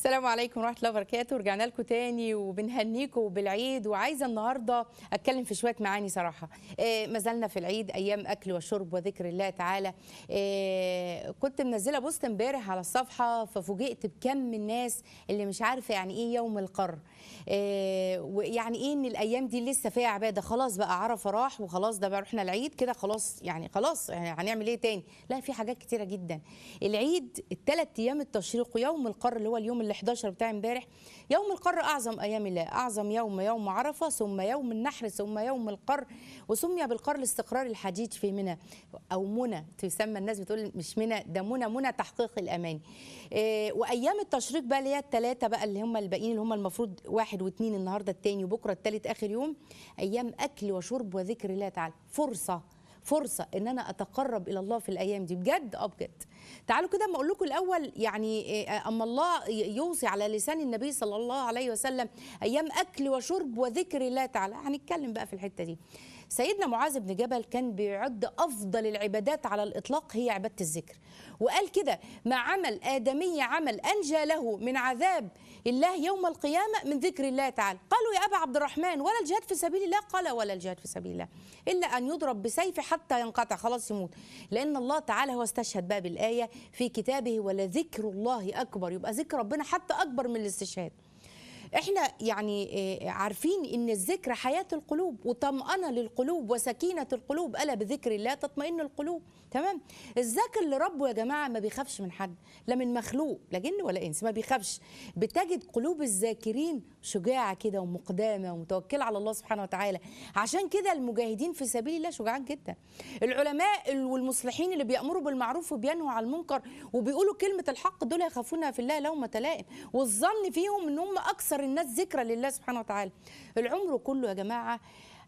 السلام عليكم ورحمه الله وبركاته رجعنا لكم تاني وبنهنيكم بالعيد وعايزه النهارده اتكلم في شويه معاني صراحه آه ما زلنا في العيد ايام اكل وشرب وذكر الله تعالى آه كنت منزله بوست امبارح على الصفحه ففوجئت بكم الناس اللي مش عارفه يعني ايه يوم القر آه ويعني ايه ان الايام دي لسه فيها عباده خلاص بقى عرفه راح وخلاص ده بقى رحنا العيد كده خلاص يعني خلاص يعني هنعمل ايه تاني لا في حاجات كتيره جدا العيد الثلاث ايام التشريق ويوم القر اللي هو اليوم ال 11 بتاع امبارح يوم القر اعظم ايام الله اعظم يوم يوم عرفه ثم يوم النحر ثم يوم القر وسمي بالقر لاستقرار الحديد في منى او منى تسمى الناس بتقول مش منى ده منى منى تحقيق الامان إيه وايام التشريق بقى اللي هي الثلاثه بقى اللي هم الباقيين اللي هم المفروض واحد واثنين النهارده الثاني وبكره الثالث اخر يوم ايام اكل وشرب وذكر الله تعالى فرصه فرصه ان انا اتقرب الى الله في الايام دي بجد اه بجد تعالوا كده اما اقول لكم الاول يعني اما الله يوصي على لسان النبي صلى الله عليه وسلم ايام اكل وشرب وذكر الله تعالى هنتكلم بقى في الحته دي سيدنا معاذ بن جبل كان بيعد افضل العبادات على الاطلاق هي عباده الذكر وقال كده ما عمل ادمي عمل انجى له من عذاب الله يوم القيامه من ذكر الله تعالى قالوا يا ابا عبد الرحمن ولا الجهاد في سبيل الله قال ولا الجهاد في سبيل الله الا ان يضرب بسيف حتى ينقطع خلاص يموت لان الله تعالى هو استشهد بقى بالايه في كتابه ولذكر الله اكبر يبقى ذكر ربنا حتى اكبر من الاستشهاد احنا يعني عارفين ان الذكر حياه القلوب وطمأنه للقلوب وسكينه القلوب الا بذكر الله تطمئن القلوب تمام الذاكر اللي ربه يا جماعه ما بيخافش من حد لا من مخلوق لا جن ولا انس ما بيخافش بتجد قلوب الذاكرين شجاعه كده ومقدامه ومتوكله على الله سبحانه وتعالى عشان كده المجاهدين في سبيل الله شجعان جدا العلماء والمصلحين اللي بيامروا بالمعروف وبينهوا عن المنكر وبيقولوا كلمه الحق دول يخافون في الله لومه لائم والظن فيهم ان هم اكثر الناس ذكرى لله سبحانه وتعالى العمر كله يا جماعه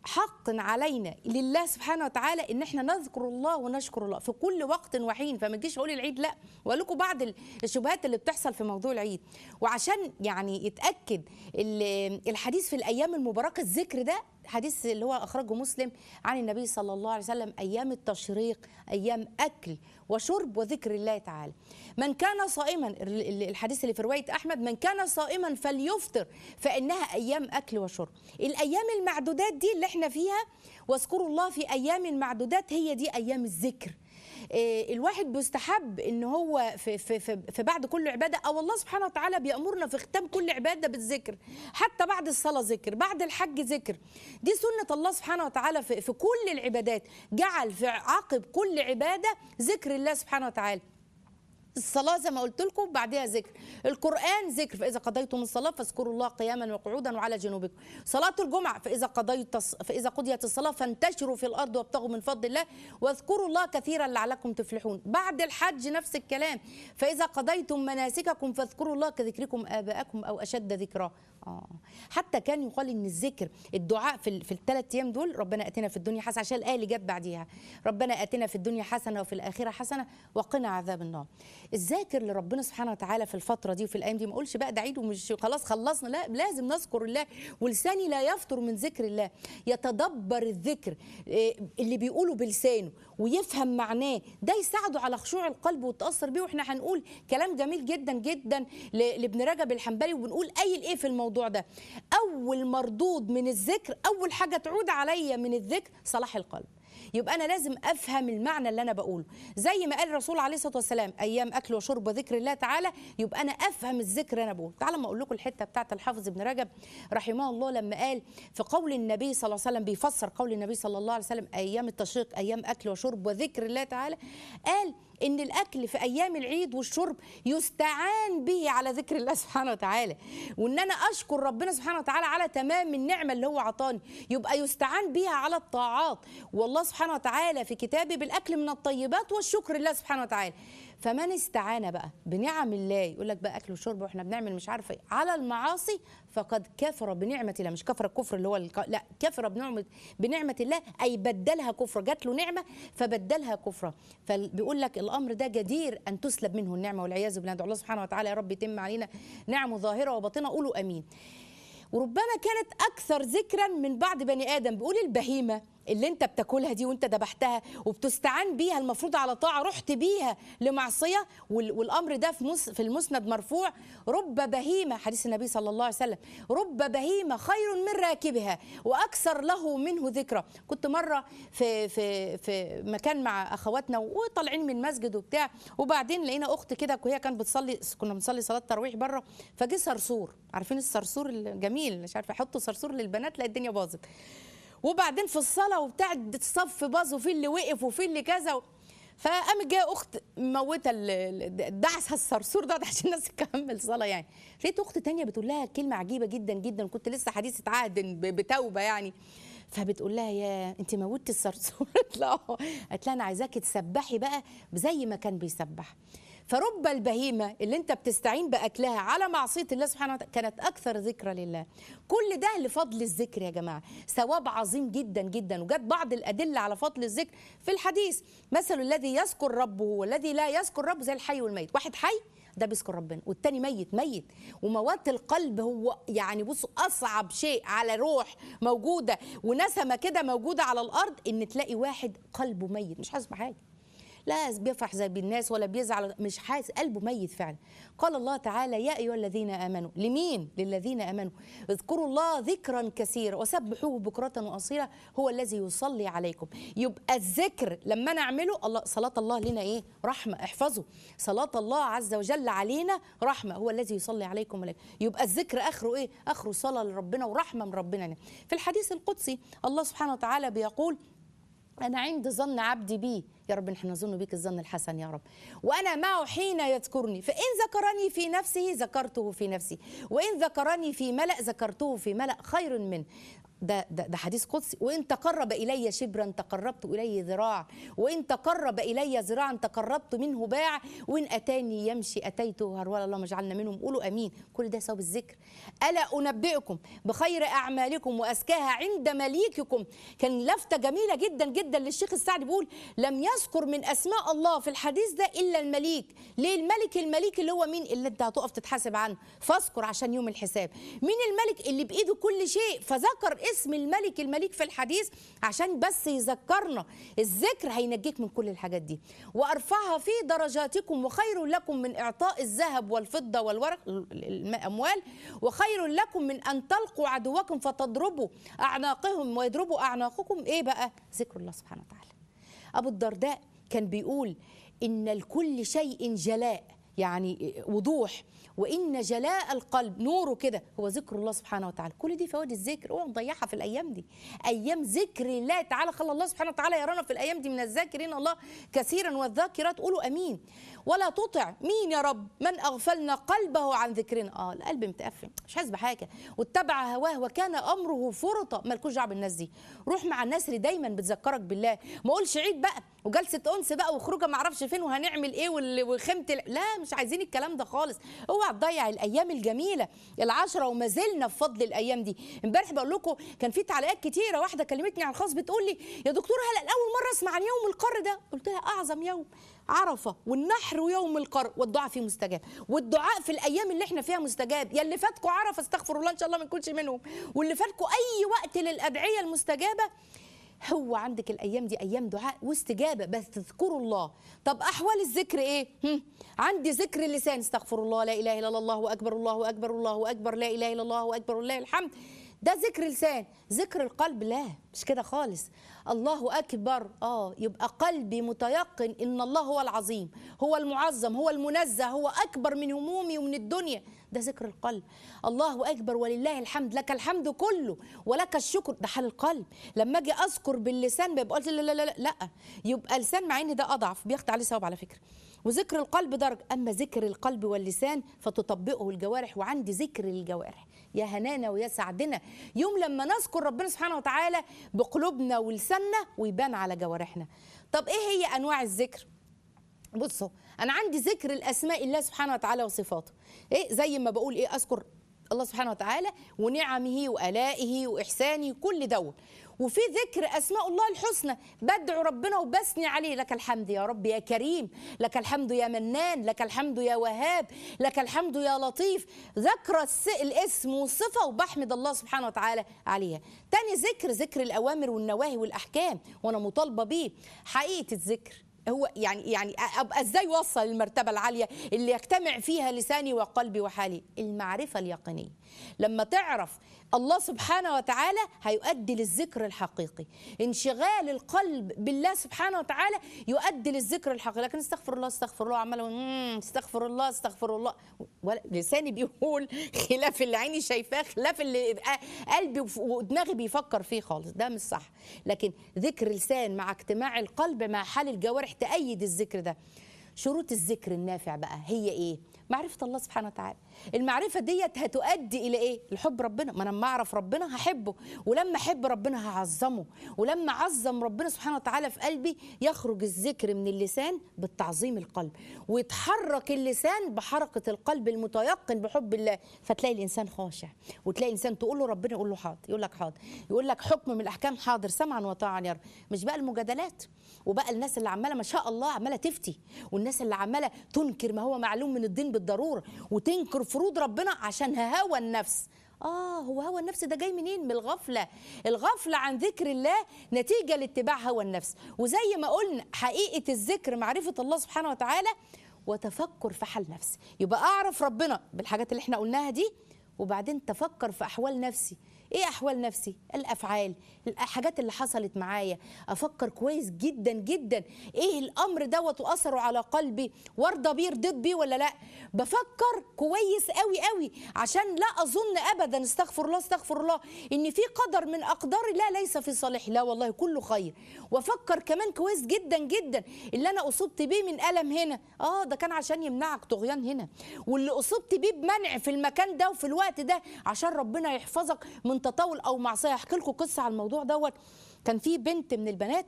حق علينا لله سبحانه وتعالى ان احنا نذكر الله ونشكر الله في كل وقت وحين فما تجيش اقول العيد لا واقول لكم بعض الشبهات اللي بتحصل في موضوع العيد وعشان يعني يتاكد الحديث في الايام المباركه الذكر ده حديث اللي هو اخرجه مسلم عن النبي صلى الله عليه وسلم ايام التشريق ايام اكل وشرب وذكر الله تعالى من كان صائما الحديث اللي في روايه احمد من كان صائما فليفطر فانها ايام اكل وشرب الايام المعدودات دي اللي احنا فيها واذكروا الله في ايام معدودات هي دي ايام الذكر الواحد بيستحب ان هو في, في, في, في بعد كل عباده او الله سبحانه وتعالى بيامرنا في ختام كل عباده بالذكر حتى بعد الصلاه ذكر بعد الحج ذكر دي سنه الله سبحانه وتعالى في, في كل العبادات جعل في عقب كل عباده ذكر الله سبحانه وتعالى الصلاة زي ما قلت لكم بعدها ذكر القرآن ذكر فإذا قضيتم الصلاة فاذكروا الله قياما وقعودا وعلى جنوبكم صلاة الجمعة فإذا قضيت فإذا قضيت الصلاة فانتشروا في الأرض وابتغوا من فضل الله واذكروا الله كثيرا لعلكم تفلحون بعد الحج نفس الكلام فإذا قضيتم مناسككم فاذكروا الله كذكركم آباءكم أو أشد ذكرا آه. حتى كان يقال ان الذكر الدعاء في, في الثلاث ايام دول ربنا اتنا في الدنيا حسنه عشان الايه اللي جت بعديها ربنا اتنا في الدنيا حسنه وفي الاخره حسنه وقنا عذاب النار الذاكر لربنا سبحانه وتعالى في الفتره دي وفي الايام دي ما اقولش بقى ده عيد ومش خلاص خلصنا لا لازم نذكر الله ولساني لا يفطر من ذكر الله يتدبر الذكر اللي بيقوله بلسانه ويفهم معناه ده يساعده على خشوع القلب وتاثر بيه واحنا هنقول كلام جميل جدا جدا لابن رجب الحنبلي وبنقول قايل ايه في الموضوع ده اول مردود من الذكر اول حاجه تعود عليا من الذكر صلاح القلب يبقى انا لازم افهم المعنى اللي انا بقوله زي ما قال الرسول عليه الصلاه والسلام ايام اكل وشرب وذكر الله تعالى يبقى انا افهم الذكر اللي انا بقوله تعالى ما اقول لكم الحته بتاعت الحافظ ابن رجب رحمه الله لما قال في قول النبي صلى الله عليه وسلم بيفسر قول النبي صلى الله عليه وسلم ايام التشريق ايام اكل وشرب وذكر الله تعالى قال ان الاكل في ايام العيد والشرب يستعان به على ذكر الله سبحانه وتعالى وان انا اشكر ربنا سبحانه وتعالى على تمام النعمه اللي هو عطاني يبقى يستعان بها على الطاعات والله سبحانه وتعالى في كتابه بالاكل من الطيبات والشكر لله سبحانه وتعالى فمن استعان بقى بنعم الله يقول لك بقى اكل وشرب واحنا بنعمل مش عارفه ايه على المعاصي فقد كفر بنعمه الله مش كفر الكفر اللي هو الك... لا كفر بنعمه بنعمه الله اي بدلها كفر جات له نعمه فبدلها كفرا فبيقول لك الامر ده جدير ان تسلب منه النعمه والعياذ بالله ندعو الله سبحانه وتعالى يا رب يتم علينا نعمه ظاهره وباطنه قولوا امين وربما كانت اكثر ذكرا من بعض بني ادم بيقول البهيمه اللي انت بتاكلها دي وانت ذبحتها وبتستعان بيها المفروض على طاعه رحت بيها لمعصيه وال- والامر ده في مس في المسند مرفوع رب بهيمه حديث النبي صلى الله عليه وسلم رب بهيمه خير من راكبها واكثر له منه ذكرى كنت مره في في في مكان مع اخواتنا وطالعين من المسجد وبتاع وبعدين لقينا اخت كده وهي كانت بتصلي كنا بنصلي صلاه تراويح بره فجه صرصور عارفين الصرصور الجميل مش عارفه يحطوا صرصور للبنات لا الدنيا باظت وبعدين في الصلاه وبتاع الصف باظ وفي اللي وقف وفي اللي كذا و... فقامت جايه اخت موته ال- ال- دعسها الصرصور ده عشان الناس تكمل صلاه يعني لقيت اخت تانية بتقول لها كلمه عجيبه جدا جدا كنت لسه حديثه عهد ب- بتوبه يعني فبتقول لها يا انت موتي الصرصور قالت لها آه. قالت لها انا عايزاكي تسبحي بقى زي ما كان بيسبح فرب البهيمه اللي انت بتستعين باكلها على معصيه الله سبحانه وتعالى كانت اكثر ذكرى لله كل ده لفضل الذكر يا جماعه ثواب عظيم جدا جدا وجت بعض الادله على فضل الذكر في الحديث مثل الذي يذكر ربه والذي لا يذكر ربه زي الحي والميت واحد حي ده بيذكر ربنا والتاني ميت ميت وموات القلب هو يعني بصوا اصعب شيء على روح موجوده ونسمه كده موجوده على الارض ان تلاقي واحد قلبه ميت مش حاسس بحاجه لا بيفرح زي بالناس ولا بيزعل مش حاسس قلبه ميت فعلا قال الله تعالى يا ايها الذين امنوا لمين للذين امنوا اذكروا الله ذكرا كثيرا وسبحوه بكره واصيلا هو الذي يصلي عليكم يبقى الذكر لما نعمله الله صلاه الله لنا ايه رحمه احفظوا صلاه الله عز وجل علينا رحمه هو الذي يصلي عليكم وعليكم. يبقى الذكر اخره ايه اخره صلاه لربنا ورحمه من ربنا في الحديث القدسي الله سبحانه وتعالى بيقول أنا عند ظن عبدي بي يا رب نحن نظن بك الظن الحسن يا رب وأنا معه حين يذكرني فإن ذكرني في نفسه ذكرته في نفسي وإن ذكرني في ملأ ذكرته في ملأ خير منه ده, ده, ده حديث قدسي وإن تقرب إلي شبرا تقربت إليه ذراع وإن تقرب إلي ذراعا تقربت منه باع وإن أتاني يمشي أتيته هرولا اللهم اجعلنا منهم قولوا أمين كل ده ثواب الذكر ألا أنبئكم بخير أعمالكم وأزكاها عند مليككم كان لفتة جميلة جدا جدا للشيخ السعدي بيقول لم يذكر من أسماء الله في الحديث ده إلا المليك ليه الملك المليك اللي هو مين اللي أنت هتقف تتحاسب عنه فاذكر عشان يوم الحساب مين الملك اللي بإيده كل شيء فذكر اسم الملك المليك في الحديث عشان بس يذكرنا الذكر هينجيك من كل الحاجات دي وأرفعها في درجاتكم وخير لكم من إعطاء الذهب والفضة والورق الأموال وخير لكم من أن تلقوا عدوكم فتضربوا أعناقهم ويضربوا أعناقكم إيه بقى ذكر الله سبحانه وتعالى أبو الدرداء كان بيقول إن لكل شيء جلاء يعني وضوح وان جلاء القلب نوره كده هو ذكر الله سبحانه وتعالى كل دي فوائد الذكر اوعى نضيعها في الايام دي ايام ذكر الله تعالى خلى الله سبحانه وتعالى يرانا في الايام دي من الذاكرين الله كثيرا والذاكرات قولوا امين ولا تطع مين يا رب من اغفلنا قلبه عن ذكرنا اه القلب متقفل مش حاسس بحاجه واتبع هواه وكان امره فرطا مالكوش دعوه بالناس دي روح مع الناس اللي دايما بتذكرك بالله ما اقولش عيد بقى وجلسه انس بقى وخروجه ما اعرفش فين وهنعمل ايه وال- وخيمه ال- لا مش عايزين الكلام ده خالص اوعى تضيع الايام الجميله العشره وما زلنا في فضل الايام دي امبارح بقول لكم كان في تعليقات كتيره واحده كلمتني على الخاص بتقول لي يا دكتور هلا اول مره اسمع عن يوم القر ده قلت لها اعظم يوم عرفه والنحر ويوم القر والدعاء فيه مستجاب والدعاء في الايام اللي احنا فيها مستجاب يا اللي فاتكم عرفه استغفر الله ان شاء الله ما نكونش منهم واللي فاتكم اي وقت للادعيه المستجابه هو عندك الايام دي ايام دعاء واستجابه بس تذكروا الله طب احوال الذكر ايه هم؟ عندي ذكر اللسان استغفر الله لا اله الا الله الله اكبر الله اكبر الله اكبر لا اله الا الله اكبر ولله الحمد ده ذكر لسان ذكر القلب لا مش كده خالص الله اكبر اه يبقى قلبي متيقن ان الله هو العظيم هو المعظم هو المنزه هو اكبر من همومي ومن الدنيا ده ذكر القلب الله اكبر ولله الحمد لك الحمد كله ولك الشكر ده حال القلب لما اجي اذكر باللسان ما يبقاش لا لا لا لا, لا. يبقى لسان مع ان ده اضعف بياخد عليه ثواب على فكره وذكر القلب درجه اما ذكر القلب واللسان فتطبقه الجوارح وعندي ذكر الجوارح يا هنانا ويا سعدنا يوم لما نذكر ربنا سبحانه وتعالى بقلوبنا ولساننا ويبان على جوارحنا طب ايه هي انواع الذكر بصوا انا عندي ذكر الاسماء الله سبحانه وتعالى وصفاته ايه زي ما بقول ايه اذكر الله سبحانه وتعالى ونعمه والائه واحسانه كل دوت وفي ذكر اسماء الله الحسنى بدعو ربنا وبثني عليه لك الحمد يا رب يا كريم لك الحمد يا منان لك الحمد يا وهاب لك الحمد يا لطيف ذكر الس- الاسم والصفه وبحمد الله سبحانه وتعالى عليها تاني ذكر ذكر الاوامر والنواهي والاحكام وانا مطالبه بيه حقيقه الذكر هو يعني يعني ابقى ازاي اوصل المرتبه العاليه اللي يجتمع فيها لساني وقلبي وحالي المعرفه اليقينيه لما تعرف الله سبحانه وتعالى هيؤدي للذكر الحقيقي انشغال القلب بالله سبحانه وتعالى يؤدي للذكر الحقيقي لكن استغفر الله استغفر الله عمال أقول، "مم، استغفر الله استغفر الله ولا- لساني بيقول خلاف اللي عيني شايفاه خلاف اللي قلبي وف- ودماغي بيفكر فيه خالص ده مش صح لكن ذكر لسان مع اجتماع القلب مع حال الجوارح تأيد الذكر ده شروط الذكر النافع بقى هي ايه معرفة الله سبحانه وتعالى المعرفة ديت هتؤدي إلى إيه الحب ربنا ما أنا لما أعرف ربنا هحبه ولما أحب ربنا هعظمه ولما أعظم ربنا سبحانه وتعالى في قلبي يخرج الذكر من اللسان بالتعظيم القلب ويتحرك اللسان بحركة القلب المتيقن بحب الله فتلاقي الإنسان خاشع وتلاقي الإنسان تقول له ربنا يقول له حاضر يقول لك حاضر يقول لك حكم من الأحكام حاضر سمعا وطاعا يا رب مش بقى المجادلات وبقى الناس اللي عمالة ما شاء الله عمالة تفتي والناس اللي عمالة تنكر ما هو معلوم من الدين بالضرورة وتنكر فروض ربنا عشان هوى النفس آه هو هوى النفس ده جاي منين؟ من الغفلة الغفلة عن ذكر الله نتيجة لاتباع هوى النفس وزي ما قلنا حقيقة الذكر معرفة الله سبحانه وتعالى وتفكر في حال نفسي يبقى أعرف ربنا بالحاجات اللي احنا قلناها دي وبعدين تفكر في أحوال نفسي ايه احوال نفسي الافعال الحاجات اللي حصلت معايا افكر كويس جدا جدا ايه الامر دوت واثره على قلبي وارضى بيه رضيت بيه ولا لا بفكر كويس قوي قوي عشان لا اظن ابدا استغفر الله استغفر الله ان في قدر من اقدار الله ليس في صالحي لا والله كله خير وافكر كمان كويس جدا جدا اللي انا اصبت بيه من الم هنا اه ده كان عشان يمنعك طغيان هنا واللي اصبت بيه بمنع في المكان ده وفي الوقت ده عشان ربنا يحفظك من تطاول او معصيه احكي لكم قصه على الموضوع دوت كان في بنت من البنات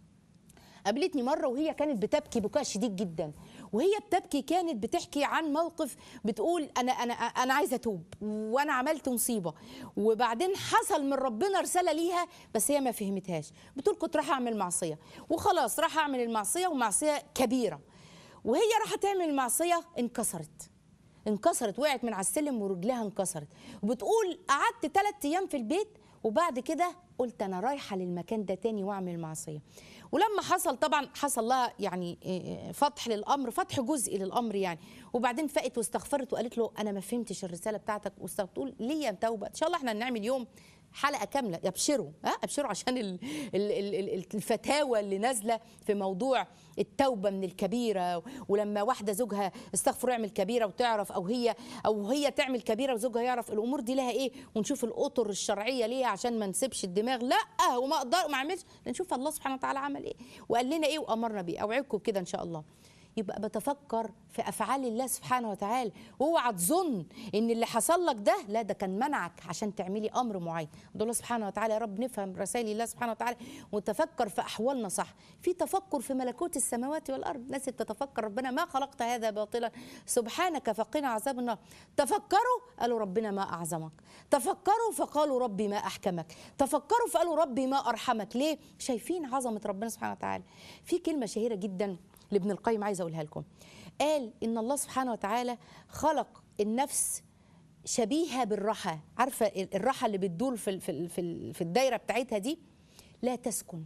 قابلتني مره وهي كانت بتبكي بكاء شديد جدا وهي بتبكي كانت بتحكي عن موقف بتقول انا انا انا عايزه اتوب وانا عملت مصيبه وبعدين حصل من ربنا رساله ليها بس هي ما فهمتهاش بتقول كنت رايحه اعمل معصيه وخلاص راح اعمل المعصيه ومعصيه كبيره وهي راحت تعمل المعصيه انكسرت انكسرت وقعت من على السلم ورجلها انكسرت وبتقول قعدت ثلاث ايام في البيت وبعد كده قلت انا رايحه للمكان ده تاني واعمل معصيه ولما حصل طبعا حصل لها يعني فتح للامر فتح جزئي للامر يعني وبعدين فقت واستغفرت وقالت له انا ما فهمتش الرساله بتاعتك واستغفرت ليه يا توبه ان شاء الله احنا هنعمل يوم حلقه كامله ابشروا ها ابشروا عشان ال ال ال الفتاوى اللي نازله في موضوع التوبه من الكبيره ولما واحده زوجها استغفر يعمل كبيره وتعرف او هي او هي تعمل كبيره وزوجها يعرف الامور دي لها ايه ونشوف الاطر الشرعيه ليها عشان ما نسيبش الدماغ لا وما اقدر ما اعملش نشوف الله سبحانه وتعالى عمل ايه وقال لنا ايه وامرنا بيه اوعدكم بكده ان شاء الله يبقى بتفكر في افعال الله سبحانه وتعالى واوعى تظن ان اللي حصل لك ده لا ده كان منعك عشان تعملي امر معين الله سبحانه وتعالى يا رب نفهم رسائل الله سبحانه وتعالى ونتفكر في احوالنا صح في تفكر في ملكوت السماوات والارض ناس تتفكر ربنا ما خلقت هذا باطلا سبحانك فقنا عذاب النار تفكروا قالوا ربنا ما اعظمك تفكروا فقالوا ربي ما احكمك تفكروا فقالوا ربي ما ارحمك ليه شايفين عظمه ربنا سبحانه وتعالى في كلمه شهيره جدا لابن القيم عايزه اقولها لكم قال ان الله سبحانه وتعالى خلق النفس شبيهه بالرحى عارفه الرحى اللي بتدور في في في, في الدايره بتاعتها دي لا تسكن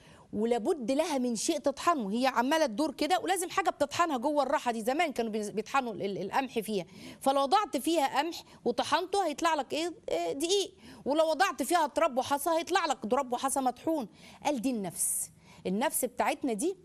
ولابد لها من شيء تطحنه هي عماله تدور كده ولازم حاجه بتطحنها جوه الراحه دي زمان كانوا بيطحنوا القمح فيها فلو وضعت فيها قمح وطحنته هيطلع لك ايه دقيق ولو وضعت فيها تراب وحصى هيطلع لك تراب وحصى مطحون قال دي النفس النفس بتاعتنا دي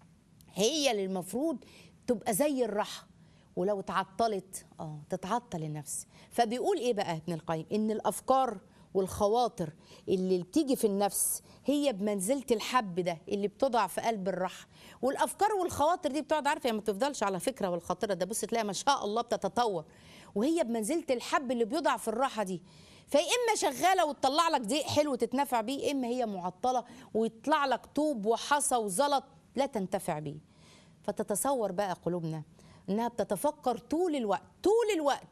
هي اللي المفروض تبقى زي الرحى ولو اتعطلت اه تتعطل النفس فبيقول ايه بقى ابن القيم ان الافكار والخواطر اللي بتيجي في النفس هي بمنزله الحب ده اللي بتضع في قلب الرحى والافكار والخواطر دي بتقعد عارفه ما بتفضلش على فكره والخاطره ده بص تلاقي ما شاء الله بتتطور وهي بمنزله الحب اللي بيضع في الراحه دي فيا اما شغاله وتطلع لك دقيق حلو تتنفع بيه اما هي معطله ويطلع لك طوب وحصى وزلط لا تنتفع بيه فتتصور بقى قلوبنا انها بتتفكر طول الوقت طول الوقت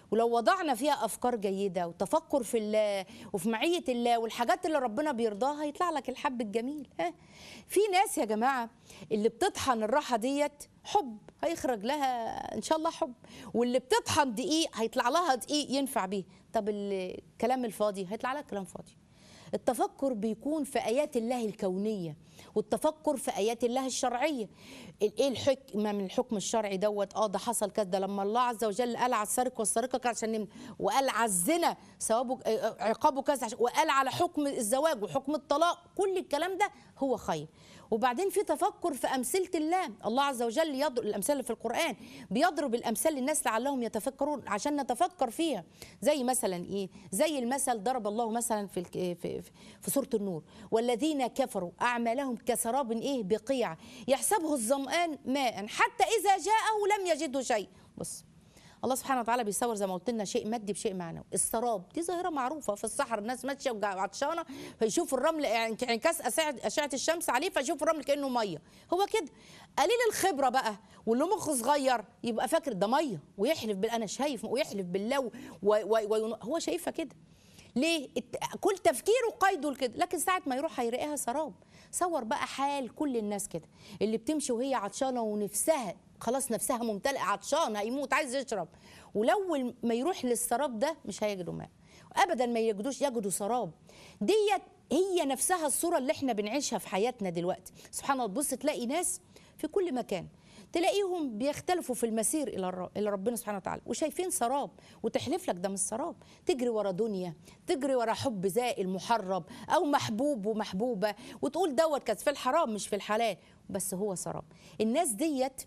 ولو وضعنا فيها افكار جيده وتفكر في الله وفي معيه الله والحاجات اللي ربنا بيرضاها يطلع لك الحب الجميل ها في ناس يا جماعه اللي بتطحن الراحه ديت حب هيخرج لها ان شاء الله حب واللي بتطحن دقيق هيطلع لها دقيق ينفع بيه طب الكلام الفاضي هيطلع لها كلام فاضي التفكر بيكون في ايات الله الكونيه والتفكر في ايات الله الشرعيه ايه الحكمه من الحكم الشرعي دوت اه ده حصل كده لما الله عز وجل قال على السارق والسارقه كده عشان نمنع وقال على الزنا ثوابه آه، عقابه كذا عشان- وقال على حكم الزواج وحكم الطلاق كل الكلام ده هو خير وبعدين في تفكر في امثله الله الله عز وجل يضرب الامثال اللي في القران بيضرب الامثال للناس لعلهم يتفكرون عشان نتفكر فيها زي مثلا ايه زي المثل ضرب الله مثلا في الك- في في, في سوره النور والذين كفروا اعمالهم كسراب ايه بقيع يحسبه الظمآن ماء حتى اذا جاءه لم يجده شيء بص الله سبحانه وتعالى بيصور زي ما قلت لنا شيء مادي بشيء معنوي السراب دي ظاهره معروفه في الصحراء الناس ماشيه وجا- وعطشانه فيشوف الرمل انعكاس اشعه أشعة الشمس عليه فيشوف الرمل كانه ميه هو كده قليل الخبره بقى واللي مخه صغير يبقى فاكر ده ميه ويحلف بال انا شايف ويحلف بالله و... و... و... هو شايفها كده ليه الت- كل تفكيره قيده لكده لكن ساعه ما يروح هيلاقيها سراب صور بقى حال كل الناس كده اللي بتمشي وهي عطشانه ونفسها خلاص نفسها ممتلئه عطشان هيموت عايز يشرب ولو ما يروح للسراب ده مش هيجدوا ماء ابدا ما يجدوش يجدوا سراب ديت هي نفسها الصوره اللي احنا بنعيشها في حياتنا دلوقتي سبحان الله تبص تلاقي ناس في كل مكان تلاقيهم بيختلفوا في المسير الى الر- الى ربنا سبحانه وتعالى وشايفين سراب وتحلف لك ده مش سراب تجري ورا دنيا تجري ورا حب زائل محرم او محبوب ومحبوبه وتقول دوت كانت في الحرام مش في الحلال بس هو سراب الناس ديت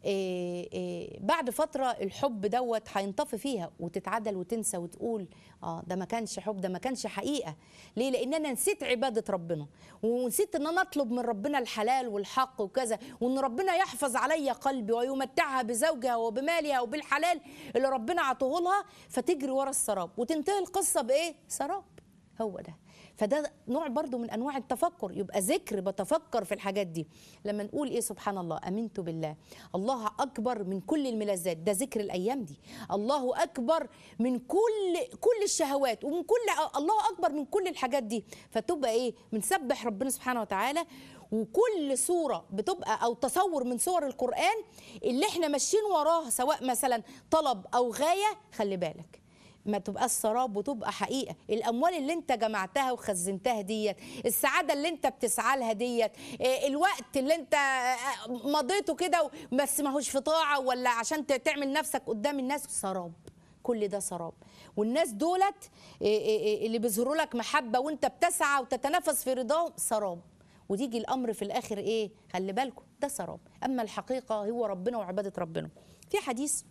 إيه إيه بعد فترة الحب دوت هينطفي فيها وتتعدل وتنسى وتقول اه ده ما كانش حب ده ما كانش حقيقة ليه لأن أنا نسيت عبادة ربنا ونسيت أن أنا أطلب من ربنا الحلال والحق وكذا وأن ربنا يحفظ علي قلبي ويمتعها بزوجها وبمالها وبالحلال اللي ربنا عطوه لها فتجري ورا السراب وتنتهي القصة بإيه؟ سراب هو ده فده نوع برضو من انواع التفكر يبقى ذكر بتفكر في الحاجات دي لما نقول ايه سبحان الله امنت بالله الله اكبر من كل الملذات ده ذكر الايام دي الله اكبر من كل كل الشهوات ومن كل الله اكبر من كل الحاجات دي فتبقى ايه بنسبح ربنا سبحانه وتعالى وكل صوره بتبقى او تصور من صور القران اللي احنا ماشيين وراها سواء مثلا طلب او غايه خلي بالك ما تبقاش سراب وتبقى حقيقه الاموال اللي انت جمعتها وخزنتها ديت السعاده اللي انت بتسعى لها ديت إيه، الوقت اللي انت آه، مضيته كده بس ما هوش في طاعه ولا عشان ت- تعمل نفسك قدام الناس سراب كل ده سراب والناس دولت إيه، إيه، إيه، اللي بيظهروا لك محبه وانت بتسعى وتتنافس في رضاهم سراب وتيجي الامر في الاخر ايه خلي بالكم ده سراب اما الحقيقه هو ربنا وعباده ربنا في حديث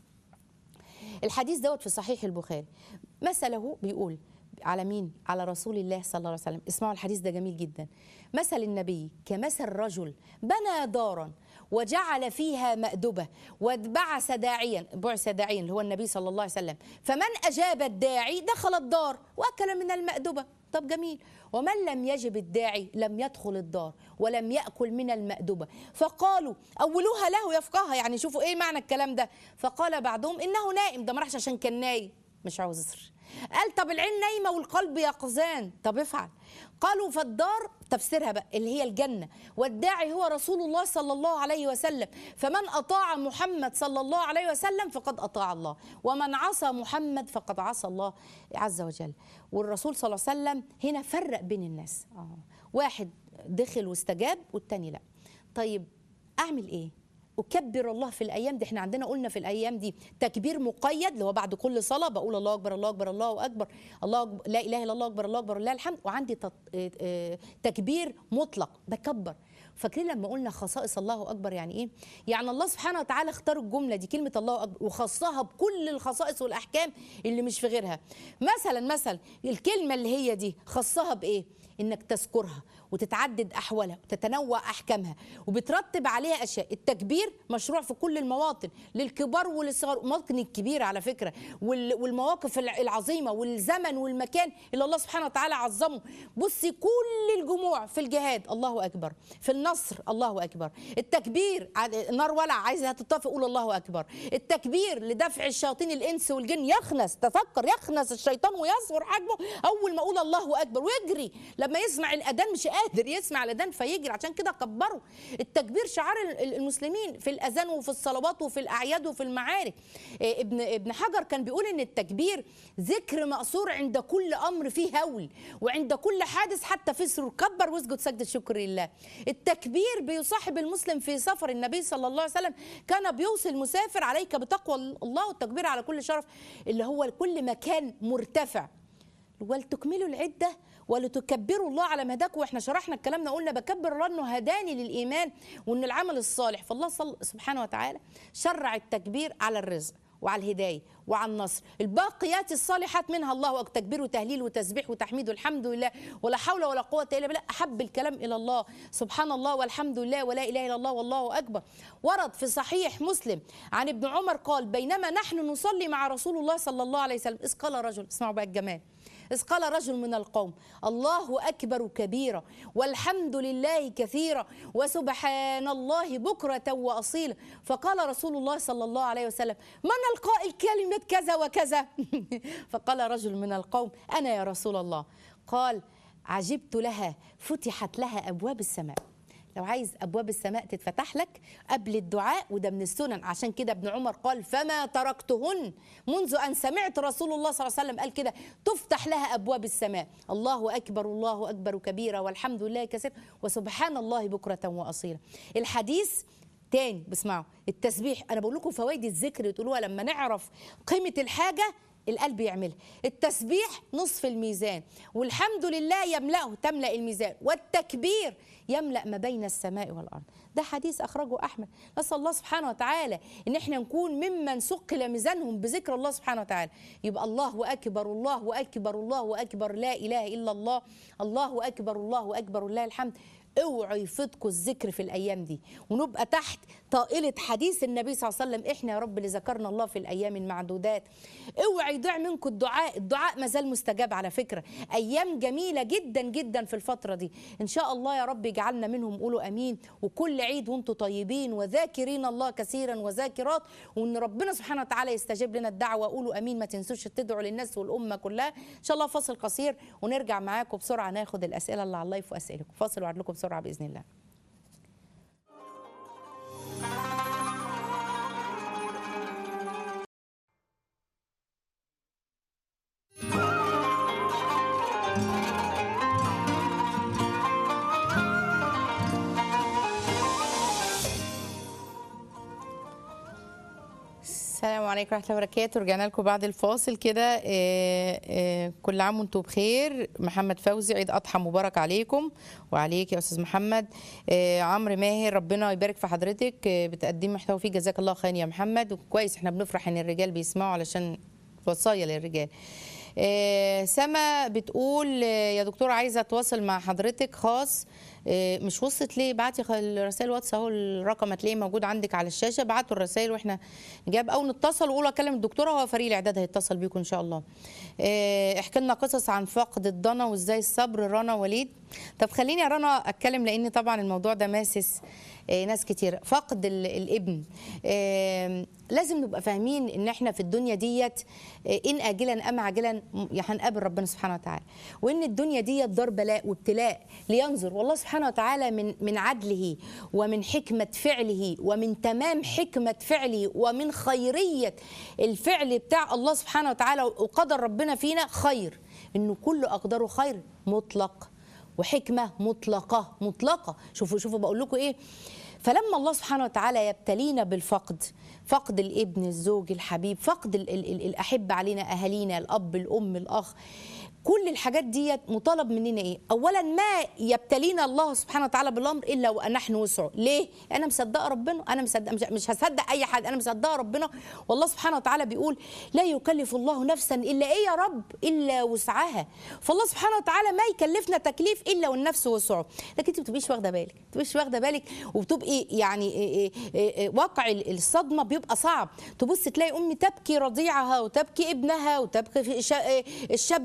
الحديث دوت في صحيح البخاري مثله بيقول على مين؟ على رسول الله صلى الله عليه وسلم اسمعوا الحديث ده جميل جدا مثل النبي كمثل رجل بنى دارا وجعل فيها مأدبة وبعث داعيا بعث داعيا اللي هو النبي صلى الله عليه وسلم فمن أجاب الداعي دخل الدار وأكل من المأدبة طب جميل ومن لم يجب الداعي لم يدخل الدار ولم يأكل من المأدبة فقالوا أولوها له يفقهها يعني شوفوا إيه معنى الكلام ده فقال بعضهم إنه نائم ده ما راحش عشان كان نايم مش عذر قال طب العين نايمة والقلب يقظان طب افعل قالوا فالدار تفسيرها بقى اللي هي الجنة والداعي هو رسول الله صلى الله عليه وسلم فمن أطاع محمد صلى الله عليه وسلم فقد أطاع الله ومن عصى محمد فقد عصى الله عز وجل والرسول صلى الله عليه وسلم هنا فرق بين الناس آه. واحد دخل واستجاب والتاني لا طيب أعمل إيه أكبر الله في الأيام دي احنا عندنا قلنا في الأيام دي تكبير مقيد اللي هو بعد كل صلاة بقول الله أكبر الله أكبر الله أكبر الله أكبر لا إله إلا الله أكبر الله أكبر لله الحمد وعندي تط- اه- اه تكبير مطلق بكبر فاكرين لما قلنا خصائص الله أكبر يعني إيه؟ يعني الله سبحانه وتعالى اختار الجملة دي كلمة الله أكبر وخصها بكل الخصائص والأحكام اللي مش في غيرها مثلا مثلا الكلمة اللي هي دي خصها بإيه؟ انك تذكرها وتتعدد احوالها وتتنوع احكامها وبترتب عليها اشياء التكبير مشروع في كل المواطن للكبار وللصغار ممكن الكبير على فكره وال- والمواقف الع- العظيمه والزمن والمكان اللي الله سبحانه وتعالى عظمه بصي كل الجموع في الجهاد الله اكبر في النصر النصر الله اكبر التكبير ع- النار ولع عايزه تطفي قول الله اكبر التكبير لدفع الشياطين الانس والجن يخنس تفكر يخنس الشيطان ويصغر حجمه اول ما اقول الله اكبر ويجري لما يسمع الاذان مش قادر يسمع الاذان فيجري عشان كده كبروا التكبير شعار ال- ال- المسلمين في الاذان وفي الصلوات وفي الاعياد وفي المعارك إيه، ابن ابن حجر كان بيقول ان التكبير ذكر مأثور عند كل امر فيه هول وعند كل حادث حتى في سرور كبر واسجد سجد الشكر لله التكبير بيصاحب المسلم في سفر النبي صلى الله عليه وسلم كان بيوصي المسافر عليك بتقوى الله والتكبير على كل شرف اللي هو كل مكان مرتفع ولتكملوا العدة ولتكبروا الله على ما هداكم واحنا شرحنا الكلام ده قلنا بكبر الله انه هداني للايمان وان العمل الصالح فالله صل- سبحانه وتعالى شرع التكبير على الرزق وعلى الهدايه وعلى النصر الباقيات الصالحات منها الله أكبر تكبير وتهليل وتسبيح وتحميد والحمد لله ولا حول ولا قوه الا بالله احب الكلام الى الله سبحان الله والحمد لله ولا اله الا الله والله اكبر ورد في صحيح مسلم عن ابن عمر قال بينما نحن نصلي مع رسول الله صلى الله عليه وسلم اذ قال رجل اسمعوا بقى الجمال إذ قال رجل من القوم الله أكبر كبيرا والحمد لله كثيرا وسبحان الله بكرة وأصيلا فقال رسول الله صلى الله عليه وسلم من القائل كلمة كذا وكذا فقال رجل من القوم أنا يا رسول الله قال عجبت لها فتحت لها أبواب السماء لو عايز ابواب السماء تتفتح لك قبل الدعاء وده من السنن عشان كده ابن عمر قال فما تركتهن منذ ان سمعت رسول الله صلى الله عليه وسلم قال كده تفتح لها ابواب السماء الله اكبر الله اكبر كبيرا والحمد لله كثيرا وسبحان الله بكره واصيلا الحديث تاني بسمعوا التسبيح انا بقول لكم فوائد الذكر تقولوها لما نعرف قيمه الحاجه القلب يعملها التسبيح نصف الميزان والحمد لله يملأه تملأ الميزان والتكبير يملأ ما بين السماء والأرض ده حديث أخرجه أحمد نسأل الله سبحانه وتعالى إن احنا نكون ممن ثقل ميزانهم بذكر الله سبحانه وتعالى يبقى الله أكبر الله أكبر الله أكبر لا إله إلا الله الله أكبر الله أكبر لله الحمد اوعوا يفوتكم الذكر في الايام دي ونبقى تحت طائله حديث النبي صلى الله عليه وسلم احنا يا رب اللي ذكرنا الله في الايام المعدودات اوعى يضيع منكم الدعاء الدعاء ما زال مستجاب على فكره ايام جميله جدا جدا في الفتره دي ان شاء الله يا رب يجعلنا منهم قولوا امين وكل عيد وانتم طيبين وذاكرين الله كثيرا وذاكرات وان ربنا سبحانه وتعالى يستجيب لنا الدعوه قولوا امين ما تنسوش تدعوا للناس والامه كلها ان شاء الله فاصل قصير ونرجع معاكم بسرعه ناخد الاسئله اللي على اللايف واسئلكم فاصل وعد لكم بسرعه باذن الله السلام عليكم ورحمه الله وبركاته رجعنا لكم بعد الفاصل كده آه، آه، كل عام وانتم بخير محمد فوزي عيد اضحى مبارك عليكم وعليك يا استاذ محمد آه، عمرو ماهر ربنا يبارك في حضرتك آه، بتقدم محتوى فيه جزاك الله خير يا محمد وكويس احنا بنفرح ان الرجال بيسمعوا علشان وصايا للرجال آه، سما بتقول آه، يا دكتور عايزه اتواصل مع حضرتك خاص آه، مش وصلت ليه ابعتي خ- الرسائل واتس اهو الرقم هتلاقيه موجود عندك على الشاشه ابعتوا الرسائل واحنا نجاب او نتصل وقولوا اكلم الدكتوره هو فريق الاعداد هيتصل بيكم ان شاء الله آه، احكي لنا قصص عن فقد الضنا وازاي الصبر رنا وليد طب خليني يا رنا اتكلم لان طبعا الموضوع ده ماسس آه، ناس كتير فقد ال- الابن آه، لازم نبقى فاهمين ان احنا في الدنيا ديت آه، ان اجلا ام عاجلا م- هنقابل ربنا سبحانه وتعالى وان الدنيا ديت دار بلاء وابتلاء لينظر والله سبحانه وتعالى من من عدله ومن حكمه فعله ومن تمام حكمه فعله ومن خيريه الفعل بتاع الله سبحانه وتعالى وقدر ربنا فينا خير انه كل اقداره خير مطلق وحكمه مطلقه مطلقه شوفوا شوفوا بقول لكم ايه فلما الله سبحانه وتعالى يبتلينا بالفقد فقد الابن الزوج الحبيب فقد ال ال ال الاحبه علينا اهالينا الاب الام الاخ كل الحاجات ديت مطالب مننا ايه اولا ما يبتلينا الله سبحانه وتعالى بالامر الا ونحن وسعه ليه انا مصدقه ربنا انا مصدق مش, مش هصدق اي حد انا مصدقه ربنا والله سبحانه وتعالى بيقول لا يكلف الله نفسا الا ايه يا رب الا وسعها فالله سبحانه وتعالى ما يكلفنا تكليف الا والنفس وسعه لكن انت ما بتبقيش واخده بالك ما بتبقيش واخده بالك وبتبقي يعني إيه إيه إيه إيه واقع ال- الصدمه بيبقى صعب تبص تلاقي امي تبكي رضيعها وتبكي ابنها وتبكي في شا- إيه الشاب اللي اللي كان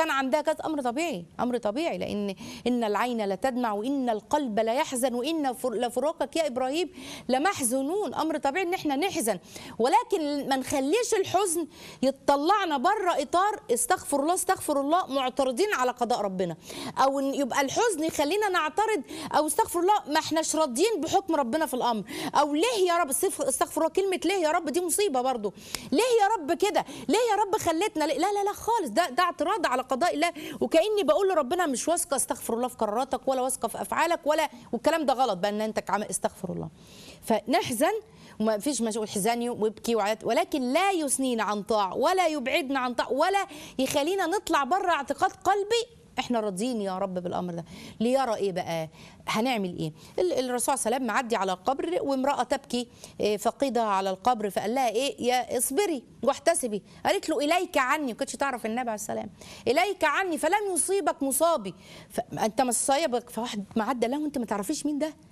كان عندها كذا امر طبيعي امر طبيعي لان ان العين لتدمع وان القلب لا يحزن وان فر- لفراقك يا ابراهيم لمحزونون امر طبيعي ان احنا نحزن ولكن ما نخليش الحزن يطلعنا بره اطار استغفر الله استغفر الله معترضين على قضاء ربنا او إن يبقى الحزن يخلينا نعترض او استغفر الله ما احناش راضيين بحكم ربنا في الامر او ليه يا رب استغفر استغفر الله كلمه ليه يا رب دي مصيبه برضو ليه يا رب كده ليه يا رب خلتنا ليه؟ لا لا لا خالص ده ده اعتراض على قضاء الله وكاني بقول لربنا مش واثقه استغفر الله في قراراتك ولا واثقه في افعالك ولا والكلام ده غلط بقى ان انت عم- استغفر الله فنحزن وما فيش مشغول حزاني وابكي وعيط ولكن لا يثنينا عن طاعه ولا يبعدنا عن طاعه ولا يخلينا نطلع بره اعتقاد قلبي احنا راضيين يا رب بالامر ده ليرى ايه بقى هنعمل ايه ال- الرسول صلى الله عليه وسلم معدي على قبر وامراه تبكي إيه، فقيدها على القبر فقال لها ايه يا اصبري واحتسبي قالت له اليك عني ما كنتش تعرف النبي عليه السلام اليك عني فلم يصيبك مصابي فانت مصيبك فواحد معدى له وانت ما تعرفيش مين ده